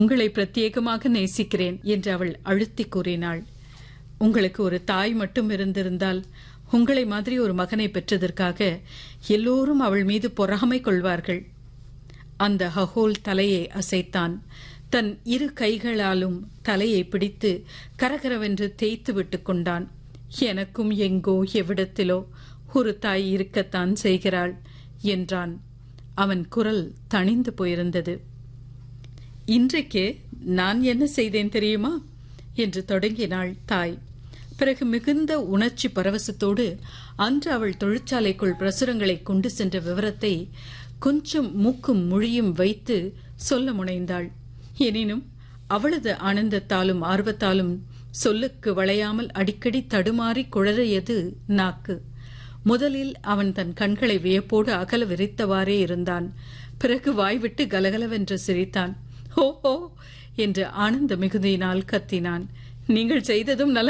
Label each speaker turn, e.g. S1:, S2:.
S1: உங்களை பிரத்யேகமாக நேசிக்கிறேன் என்று அவள் அழுத்தி கூறினாள் உங்களுக்கு ஒரு தாய் மட்டும் இருந்திருந்தால் உங்களை மாதிரி ஒரு மகனை பெற்றதற்காக எல்லோரும் அவள் மீது பொறாமை கொள்வார்கள் அந்த ஹகோல் தலையை அசைத்தான் தன் இரு கைகளாலும் தலையை பிடித்து கரகரவென்று தேய்த்து விட்டுக் கொண்டான் எனக்கும் எங்கோ எவ்விடத்திலோ ஒரு தாய் இருக்கத்தான் செய்கிறாள் என்றான் அவன் குரல் தணிந்து போயிருந்தது இன்றைக்கு நான் என்ன செய்தேன் தெரியுமா என்று தொடங்கினாள் தாய் பிறகு மிகுந்த உணர்ச்சி பரவசத்தோடு அன்று அவள் தொழிற்சாலைக்குள் பிரசுரங்களை கொண்டு சென்ற விவரத்தை கொஞ்சம் மூக்கும் மொழியும் வைத்து சொல்ல முனைந்தாள் எனினும் அவளது ஆனந்தத்தாலும் ஆர்வத்தாலும் சொல்லுக்கு வளையாமல் அடிக்கடி தடுமாறி குழறியது நாக்கு முதலில் அவன் தன் கண்களை வியப்போடு அகல விரித்தவாறே இருந்தான் பிறகு வாய்விட்டு கலகலவென்று சிரித்தான் ஹோ ஹோ என்று ஆனந்த மிகுதியினால் கத்தினான் நீங்கள் செய்ததும் நல்ல